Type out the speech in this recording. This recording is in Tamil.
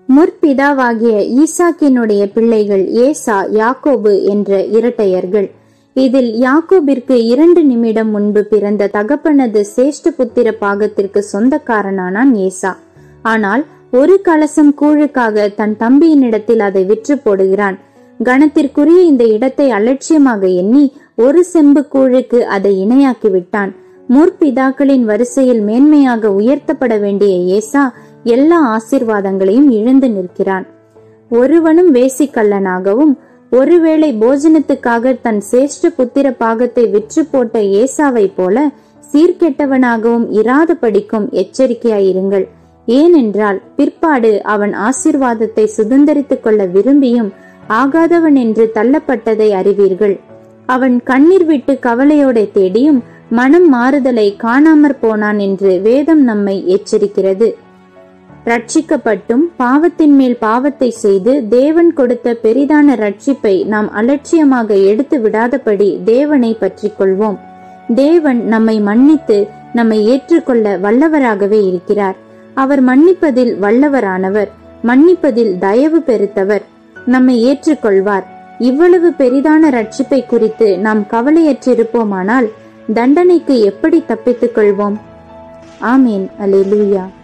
முற்பிதாவாகிய ஈசாக்கினுடைய பிள்ளைகள் ஏசா யாக்கோபு என்ற இரட்டையர்கள் இதில் யாக்கோபிற்கு இரண்டு நிமிடம் முன்பு பிறந்த தகப்பனது சேஷ்ட புத்திர பாகத்திற்கு சொந்தக்காரனானான் ஏசா ஆனால் ஒரு கலசம் கூழுக்காக தன் தம்பியினிடத்தில் அதை விற்று போடுகிறான் கணத்திற்குரிய இந்த இடத்தை அலட்சியமாக எண்ணி ஒரு செம்பு கூழுக்கு அதை இணையாக்கி விட்டான் முற்பிதாக்களின் வரிசையில் மேன்மையாக உயர்த்தப்பட வேண்டிய ஏசா எல்லா ஆசிர்வாதங்களையும் இழந்து நிற்கிறான் ஒருவனும் வேசிக்கல்லனாகவும் ஒருவேளை போஜனத்துக்காக தன் சேஷ்ட புத்திர பாகத்தை விற்று போட்ட ஏசாவை போல சீர்கெட்டவனாகவும் இராதபடிக்கும் எச்சரிக்கையாயிருங்கள் ஏனென்றால் பிற்பாடு அவன் ஆசிர்வாதத்தை சுதந்தரித்துக் கொள்ள விரும்பியும் ஆகாதவன் என்று தள்ளப்பட்டதை அறிவீர்கள் அவன் கண்ணீர் விட்டு கவலையோட தேடியும் மனம் மாறுதலை காணாமற் போனான் என்று வேதம் நம்மை எச்சரிக்கிறது ரட்சிக்கப்பட்டும் பாவத்தின் மேல் பாவத்தை செய்து தேவன் கொடுத்த பெரிதான ரட்சிப்பை நாம் அலட்சியமாக எடுத்து விடாதபடி தேவனை பற்றிக் கொள்வோம் தேவன் நம்மை மன்னித்து நம்மை ஏற்றுக்கொள்ள வல்லவராகவே இருக்கிறார் அவர் மன்னிப்பதில் வல்லவரானவர் மன்னிப்பதில் தயவு பெருத்தவர் நம்மை ஏற்றுக்கொள்வார் இவ்வளவு பெரிதான ரட்சிப்பை குறித்து நாம் கவலையற்றிருப்போமானால் தண்டனைக்கு எப்படி தப்பித்துக் கொள்வோம் ஆமேன் அல்லேலூயா